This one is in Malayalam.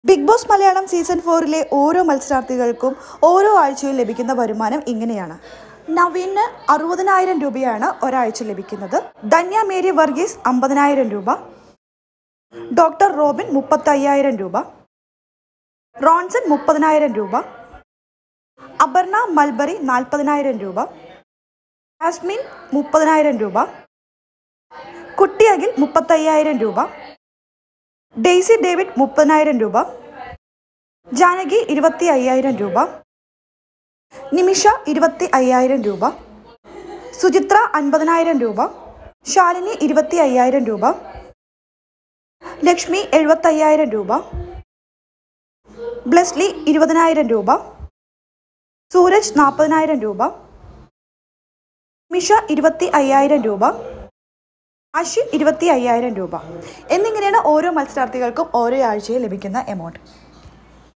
ബിഗ് ബോസ് മലയാളം സീസൺ ഫോറിലെ ഓരോ മത്സരാർത്ഥികൾക്കും ഓരോ ആഴ്ചയിൽ ലഭിക്കുന്ന വരുമാനം ഇങ്ങനെയാണ് നവീന് അറുപതിനായിരം രൂപയാണ് ഒരാഴ്ച ലഭിക്കുന്നത് ധന്യ മേരി വർഗീസ് അമ്പതിനായിരം രൂപ ഡോക്ടർ റോബിൻ മുപ്പത്തയ്യായിരം രൂപ റോൺസൺ മുപ്പതിനായിരം രൂപ അപർണ മൽബറി നാൽപ്പതിനായിരം രൂപ ആസ്മിൻ മുപ്പതിനായിരം രൂപ കുട്ടിയകിൽ മുപ്പത്തയ്യായിരം രൂപ ഡെയ്സി ഡേവിഡ് മുപ്പതിനായിരം രൂപ ജാനകി ഇരുപത്തി അയ്യായിരം രൂപ നിമിഷ ഇരുപത്തി അയ്യായിരം രൂപ സുചിത്ര അൻപതിനായിരം രൂപ ശാലിനി ഇരുപത്തി അയ്യായിരം രൂപ ലക്ഷ്മി എഴുപത്തയ്യായിരം രൂപ ബ്ലെസ്ലി ഇരുപതിനായിരം രൂപ സൂരജ് നാൽപ്പതിനായിരം രൂപ മിഷ ഇരുപത്തി അയ്യായിരം രൂപ അശ്വിൻ ഇരുപത്തി അയ്യായിരം രൂപ എന്നിങ്ങനെയാണ് ഓരോ മത്സരാർത്ഥികൾക്കും ഓരോ ആഴ്ചയിൽ ലഭിക്കുന്ന എമൗണ്ട്